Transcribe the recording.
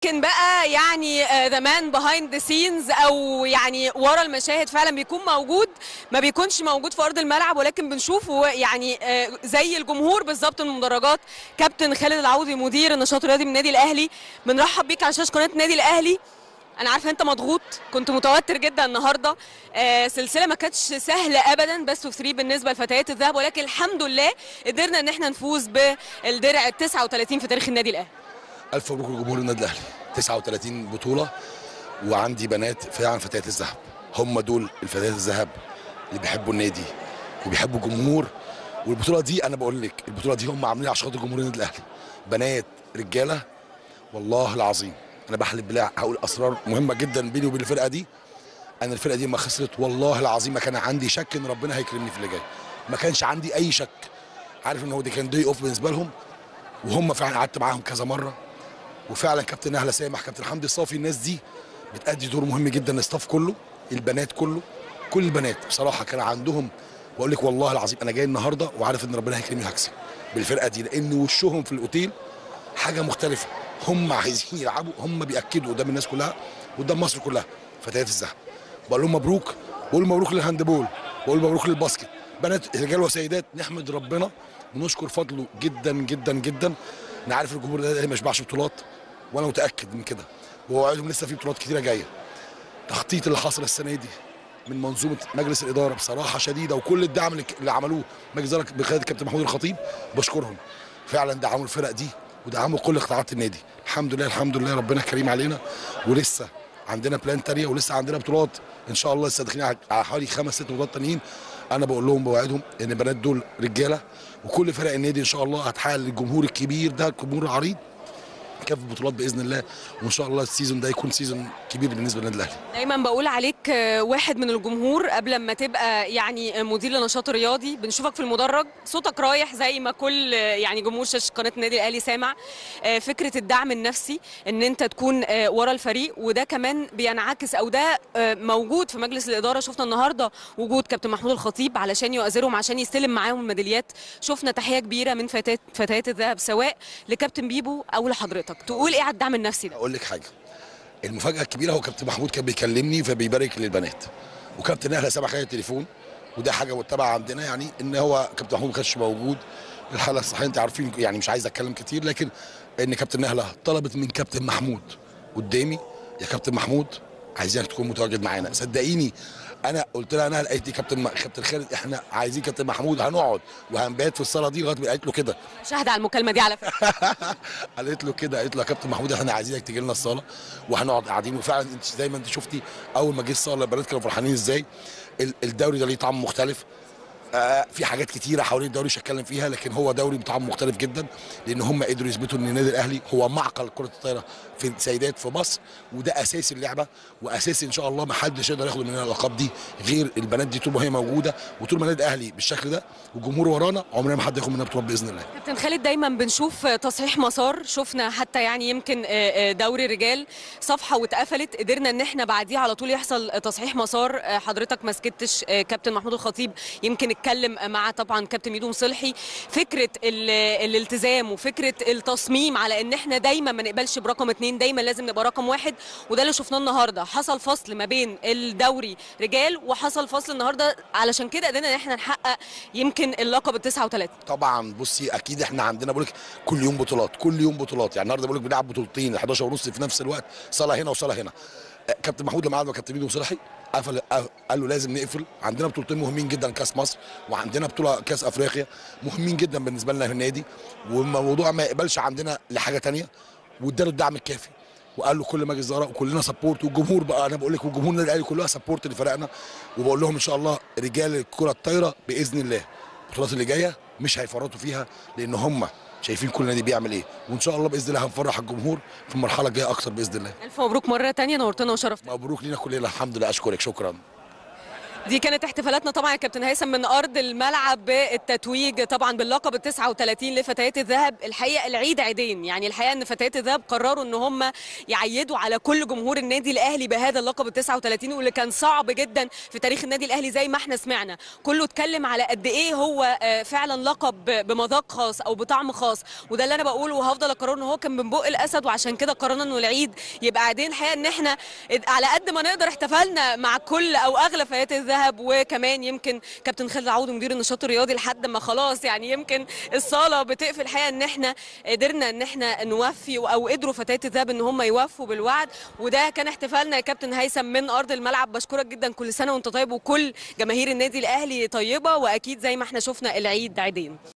يمكن بقى يعني ذا مان بيهايند ذا سينز او يعني ورا المشاهد فعلا بيكون موجود ما بيكونش موجود في ارض الملعب ولكن بنشوفه يعني آه، زي الجمهور بالظبط من المدرجات كابتن خالد العوضي مدير النشاط الرياضي من النادي الاهلي بنرحب بيك على شاشه قناه النادي الاهلي انا عارفه انت مضغوط كنت متوتر جدا النهارده آه سلسله ما كانتش سهله ابدا بس اوف 3 بالنسبه لفتيات الذهب ولكن الحمد لله قدرنا ان احنا نفوز بالدرع ال 39 في تاريخ النادي الاهلي الف مبروك لجمهور النادي الاهلي 39 بطوله وعندي بنات فعلا فتيات الذهب هم دول الفتيات الذهب اللي بيحبوا النادي وبيحبوا الجمهور والبطوله دي انا بقول لك البطوله دي هم عاملينها عشان خاطر جمهور النادي الاهلي بنات رجاله والله العظيم انا بحلف بالله هقول اسرار مهمه جدا بيني وبين الفرقه دي انا الفرقه دي ما خسرت والله العظيم ما كان عندي شك ان ربنا هيكرمني في اللي جاي ما كانش عندي اي شك عارف ان هو دي كان دي اوف بالنسبه لهم وهم فعلا قعدت معاهم كذا مره وفعلا كابتن نهله سامح كابتن حمدي الصافي الناس دي بتأدي دور مهم جدا الستاف كله البنات كله كل البنات بصراحه كان عندهم بقول لك والله العظيم انا جاي النهارده وعارف ان ربنا هيكرمني هكسب بالفرقه دي لان وشهم في الاوتيل حاجه مختلفه هم عايزين يلعبوا هم بياكدوا قدام الناس كلها قدام مصر كلها فتيات الذهب بقول لهم مبروك بقول مبروك للهاندبول بقول مبروك للباسكت بنات رجال وسيدات نحمد ربنا ونشكر فضله جدا جدا جدا انا عارف الجمهور ده ما يشبعش بطولات وانا متاكد من كده ووعدهم لسه في بطولات كتيره جايه التخطيط اللي حصل السنه دي من منظومه مجلس الاداره بصراحه شديده وكل الدعم اللي- اللي عملوه مجلس الاداره بقياده كابتن محمود الخطيب بشكرهم فعلا دعموا الفرق دي ودعموا كل قطاعات النادي الحمد لله الحمد لله ربنا كريم علينا ولسه عندنا بلان تانية ولسه عندنا بطولات ان شاء الله لسه داخلين على على حوالي خمس ست بطولات تانيين انا بقول لهم بوعدهم ان البنات دول رجاله وكل فرق النادي ان شاء الله هتحقق للجمهور الكبير ده الجمهور العريض كافة بطولات باذن الله وان شاء الله السيزون ده يكون سيزون كبير بالنسبه للنادي الاهلي دايما بقول عليك آه، واحد من الجمهور قبل ما تبقى يعني آه، مدير لنشاط رياضي بنشوفك في المدرج صوتك رايح زي ما كل آه، يعني جمهور شاشه قناه النادي الاهلي سامع آه، فكره الدعم النفسي ان انت تكون آه، ورا الفريق وده كمان بينعكس او ده آه، موجود في مجلس الاداره شفنا النهارده وجود كابتن محمود الخطيب علشان يؤازرهم عشان يستلم معاهم الميداليات شفنا تحيه كبيره من فتيات فتيات الذهب سواء لكابتن بيبو او لحضرتك تقول ايه على الدعم النفسي ده اقول لك حاجه المفاجاه الكبيره هو كابتن محمود كان بيكلمني فبيبارك للبنات وكابتن نهله سامع خد التليفون وده حاجه متبعه عندنا يعني ان هو كابتن محمود ما كانش موجود الحاله الصحيه انت عارفين يعني مش عايز اتكلم كتير لكن ان كابتن نهله طلبت من كابتن محمود قدامي يا كابتن محمود عايزينك تكون متواجد معانا صدقيني انا قلت لها انا قالت لي كابتن كابتن خالد احنا عايزين كابتن محمود هنقعد وهنبات في الصاله دي لغايه ما قالت له كده شاهد على المكالمه دي على فكره قالت له كده قالت له يا كابتن محمود احنا عايزينك تيجي لنا الصاله وهنقعد قاعدين وفعلا انت زي ما انت شفتي اول ما جه الصاله البنات كانوا فرحانين ازاي ال- الدوري ده ليه طعم مختلف آه في حاجات كتيره حوالين الدوري مش هتكلم فيها لكن هو دوري بطعم مختلف جدا لان هم قدروا يثبتوا ان النادي الاهلي هو معقل كره الطايره في السيدات في مصر وده اساس اللعبه واساس ان شاء الله ما حدش يقدر ياخد مننا الالقاب دي غير البنات دي طول ما هي موجوده وطول ما النادي الاهلي بالشكل ده والجمهور ورانا عمرنا ما حد ياخد مننا بطولات باذن الله كابتن خالد دايما بنشوف تصحيح مسار شفنا حتى يعني يمكن آه، آه، دوري الرجال صفحه واتقفلت قدرنا ان احنا بعديها على طول يحصل تصحيح مسار آه، حضرتك ما سكتش آه، كابتن محمود الخطيب يمكن اتكلم مع طبعا كابتن ميدو مصلحي فكره ال- الالتزام وفكره التصميم على ان احنا دايما ما نقبلش برقم اتنين دايما لازم نبقى رقم واحد وده اللي شفناه النهارده حصل فصل ما بين الدوري رجال وحصل فصل النهارده علشان كده قدرنا ان احنا نحقق يمكن اللقب ال 39 طبعا بصي اكيد احنا عندنا بقول لك كل يوم بطولات كل يوم بطولات يعني النهارده بقول لك بنلعب بطولتين 11 ونص في نفس الوقت صاله هنا وصاله هنا آه، كابتن محمود لما قعد مع كابتن ميدو صلاحي قفل قف- قال له لازم نقفل عندنا بطولتين مهمين جدا كاس مصر وعندنا بطوله كاس افريقيا مهمين جدا بالنسبه لنا في النادي والموضوع ما يقبلش عندنا لحاجه تانية واداله الدعم الكافي وقال له كل مجلس اداره وكلنا سبورت والجمهور بقى انا بقول لك والجمهور النادي الاهلي كلها سبورت لفرقنا وبقول لهم ان شاء الله رجال الكره الطايره باذن الله البطولات اللي جايه مش هيفرطوا فيها لان هم شايفين كل نادي بيعمل ايه وان شاء الله باذن الله هنفرح الجمهور في المرحله الجايه اكتر باذن الله الف مبروك مره تانية نورتنا وشرفتنا مبروك لينا كلنا الحمد لله اشكرك شكرا دي كانت احتفالاتنا طبعا يا كابتن هيثم من ارض الملعب بالتتويج طبعا باللقب ال 39 لفتيات الذهب الحقيقه العيد عيدين يعني الحقيقه ان فتيات الذهب قرروا ان هم يعيدوا على كل جمهور النادي الاهلي بهذا اللقب ال 39 واللي كان صعب جدا في تاريخ النادي الاهلي زي ما احنا سمعنا كله اتكلم على قد ايه هو آه، فعلا لقب بمذاق خاص او بطعم خاص وده اللي انا بقوله وهفضل اكرره ان هو كان من بق الاسد وعشان كده قررنا انه العيد يبقى عيدين الحقيقه ان احنا على قد ما نقدر احتفلنا مع كل او اغلب فتيات الذهب وكمان يمكن كابتن خالد عوض مدير النشاط الرياضي لحد ما خلاص يعني يمكن الصاله بتقفل الحقيقه ان احنا قدرنا ان احنا نوفي او قدروا فتيات الذهب ان هم يوفوا بالوعد وده كان احتفالنا يا كابتن هيثم من ارض الملعب بشكرك جدا كل سنه وانت طيب وكل جماهير النادي الاهلي طيبه واكيد زي ما احنا شفنا العيد عيدين